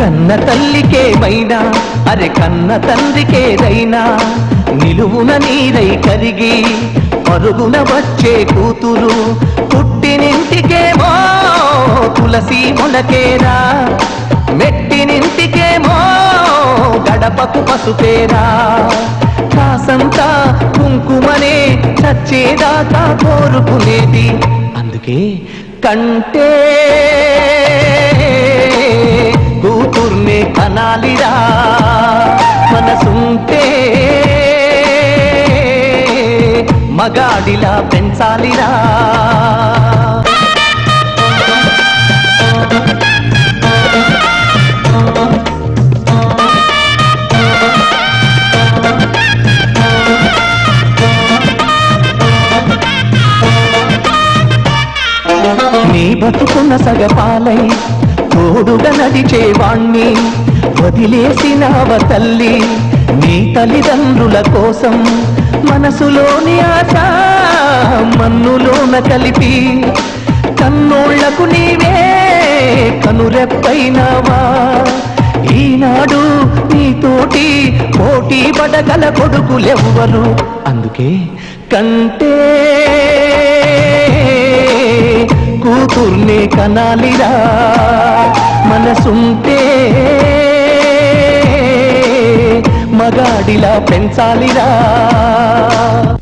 కన్న తల్లికేమైనా అరె కన్న తండ్రికేదైనా నిలువున నీరై కరిగి పరుగున వచ్చే కూతురు పుట్టినింటికేమో తులసి మొలకేరా మెట్టినింటికేమో గడపకు పసుపేరా కాసంతా కుంకుమనే చచ్చేదాకా కోరుకునేది అందుకే కంటే కూతుర్నే కనాలిరా మనసుంటే మగాడిలా పెంచాలిరా నీ బతుకున్న సగపాలై తోడుగా నడిచేవాణ్ణి వదిలేసినావ తల్లి నీ తల్లిదండ్రుల కోసం మనసులోని ఆశ మన్నులోన కలిపి కన్నోళ్లకు నీవే కనురెప్పైనావా ఈనాడు నీతోటి పోటీ పడగల కొడుకులెవ్వరు అందుకే కంటే కూతుర్నే కనాలిరా మనసుంటే మగాడిలా పెంచాలిరా